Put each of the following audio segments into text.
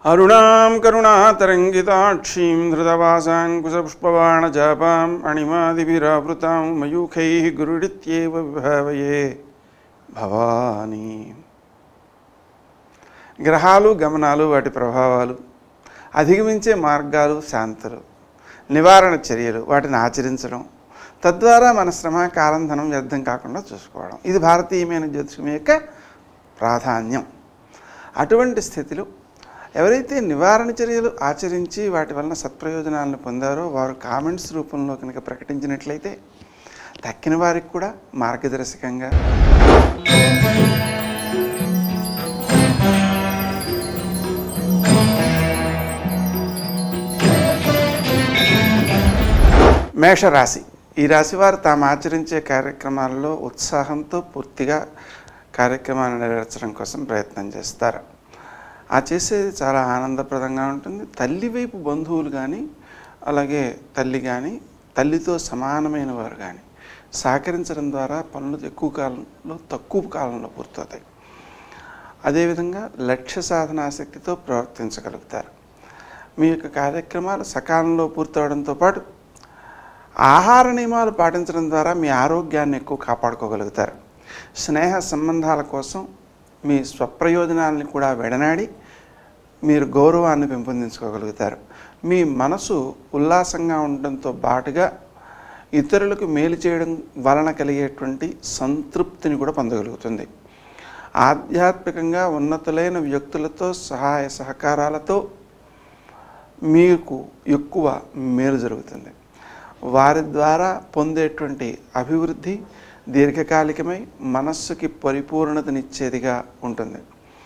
అరుణాం కరుణాతరంగితాక్షీం ధృతవాసాంకుశపుష్పబాణజాపాం అణిమాదిభిరావృతాం మయూఖై గురుడిత్యేవ విభావయే భవానీ గ్రహాలు గమనాలు వాటి ప్రభావాలు అధిగమించే మార్గాలు శాంతులు నివారణ చర్యలు వాటిని ఆచరించడం తద్వారా మన శ్రమ కాలం ధనం వ్యర్థం కాకుండా చూసుకోవడం ఇది భారతీయమైన జ్యోతిషం యొక్క ప్రాధాన్యం అటువంటి స్థితిలో ఎవరైతే నివారణ చర్యలు ఆచరించి వాటి వలన సత్ప్రయోజనాలను పొందారో వారు కామెంట్స్ రూపంలో కనుక ప్రకటించినట్లయితే తక్కిన వారికి కూడా మార్గదర్శకంగా మేషరాశి ఈ రాశి వారు తాము ఆచరించే కార్యక్రమాల్లో ఉత్సాహంతో పూర్తిగా కార్యక్రమాన్ని నెరవేర్చడం కోసం ప్రయత్నం చేస్తారు ఆ చేసేది చాలా ఆనందప్రదంగా ఉంటుంది తల్లి వైపు బంధువులు కానీ అలాగే తల్లి కానీ తల్లితో సమానమైన వారు కానీ సహకరించడం ద్వారా పనులు ఎక్కువ కాలంలో తక్కువ కాలంలో పూర్తవుతాయి అదేవిధంగా లక్ష్య సాధనాశక్తితో ప్రవర్తించగలుగుతారు మీ యొక్క కార్యక్రమాలు సకాలంలో పూర్తవడంతో పాటు ఆహార నియమాలు పాటించడం ద్వారా మీ ఆరోగ్యాన్ని ఎక్కువ కాపాడుకోగలుగుతారు స్నేహ సంబంధాల కోసం మీ స్వప్రయోజనాలని కూడా వెడనాడి మీరు గౌరవాన్ని పెంపొందించుకోగలుగుతారు మీ మనసు ఉల్లాసంగా ఉండడంతో బాటుగా ఇతరులకు మేలు చేయడం వలన కలిగేటువంటి సంతృప్తిని కూడా పొందగలుగుతుంది ఆధ్యాత్మికంగా ఉన్నతులైన వ్యక్తులతో సహాయ సహకారాలతో మీకు ఎక్కువ మేలు జరుగుతుంది వారి ద్వారా పొందేటువంటి అభివృద్ధి దీర్ఘకాలికమై మనస్సుకి పరిపూర్ణతనిచ్చేదిగా ఉంటుంది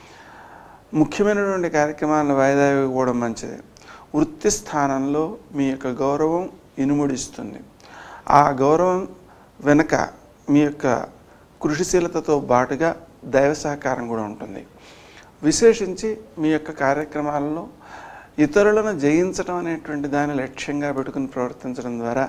ముఖ్యమైనటువంటి కార్యక్రమాలను వాయిదా ఇవ్వకపోవడం మంచిది వృత్తి స్థానంలో మీ యొక్క గౌరవం ఇనుముడిస్తుంది ఆ గౌరవం వెనుక మీ యొక్క కృషిశీలతతో బాటుగా దైవ సహకారం కూడా ఉంటుంది విశేషించి మీ యొక్క కార్యక్రమాలలో ఇతరులను జయించడం అనేటువంటి దాని లక్ష్యంగా పెట్టుకుని ప్రవర్తించడం ద్వారా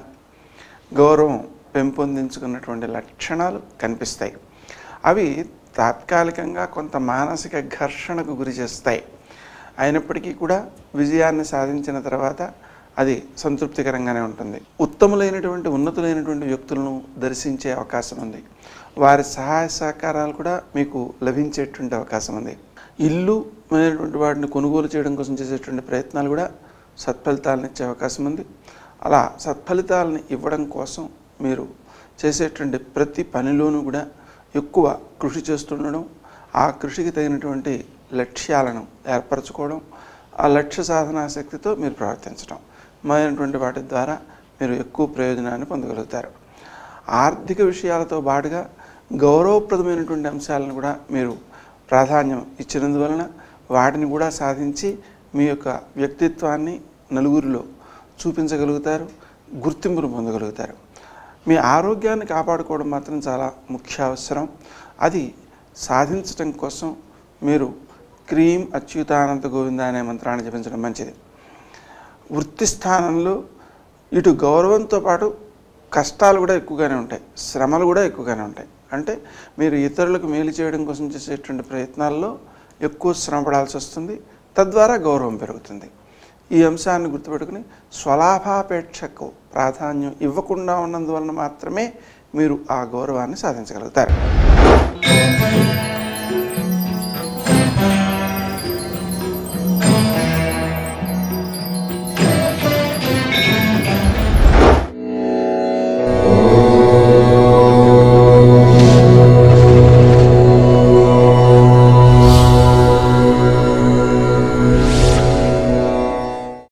గౌరవం పెంపొందించుకున్నటువంటి లక్షణాలు కనిపిస్తాయి అవి తాత్కాలికంగా కొంత మానసిక ఘర్షణకు గురి చేస్తాయి అయినప్పటికీ కూడా విజయాన్ని సాధించిన తర్వాత అది సంతృప్తికరంగానే ఉంటుంది ఉత్తములైనటువంటి ఉన్నతులైనటువంటి వ్యక్తులను దర్శించే అవకాశం ఉంది వారి సహాయ సహకారాలు కూడా మీకు లభించేటువంటి అవకాశం ఉంది ఇల్లు అనేటువంటి వాటిని కొనుగోలు చేయడం కోసం చేసేటువంటి ప్రయత్నాలు కూడా సత్ఫలితాలను ఇచ్చే అవకాశం ఉంది అలా సత్ఫలితాలను ఇవ్వడం కోసం మీరు చేసేటువంటి ప్రతి పనిలోనూ కూడా ఎక్కువ కృషి చేస్తుండడం ఆ కృషికి తగినటువంటి లక్ష్యాలను ఏర్పరచుకోవడం ఆ లక్ష్య సాధనా శక్తితో మీరు ప్రవర్తించడం మొదలైనటువంటి వాటి ద్వారా మీరు ఎక్కువ ప్రయోజనాన్ని పొందగలుగుతారు ఆర్థిక విషయాలతో పాటుగా గౌరవప్రదమైనటువంటి అంశాలను కూడా మీరు ప్రాధాన్యం ఇచ్చినందువలన వాటిని కూడా సాధించి మీ యొక్క వ్యక్తిత్వాన్ని నలుగురిలో చూపించగలుగుతారు గుర్తింపును పొందగలుగుతారు మీ ఆరోగ్యాన్ని కాపాడుకోవడం మాత్రం చాలా ముఖ్య అవసరం అది సాధించటం కోసం మీరు క్రీం అచ్యుతానంత గోవింద అనే మంత్రాన్ని జపించడం మంచిది వృత్తి స్థానంలో ఇటు గౌరవంతో పాటు కష్టాలు కూడా ఎక్కువగానే ఉంటాయి శ్రమలు కూడా ఎక్కువగానే ఉంటాయి అంటే మీరు ఇతరులకు మేలు చేయడం కోసం చేసేటువంటి ప్రయత్నాల్లో ఎక్కువ శ్రమ పడాల్సి వస్తుంది తద్వారా గౌరవం పెరుగుతుంది ఈ అంశాన్ని గుర్తుపెట్టుకుని స్వలాభాపేక్షకు ప్రాధాన్యం ఇవ్వకుండా ఉన్నందువలన మాత్రమే మీరు ఆ గౌరవాన్ని సాధించగలుగుతారు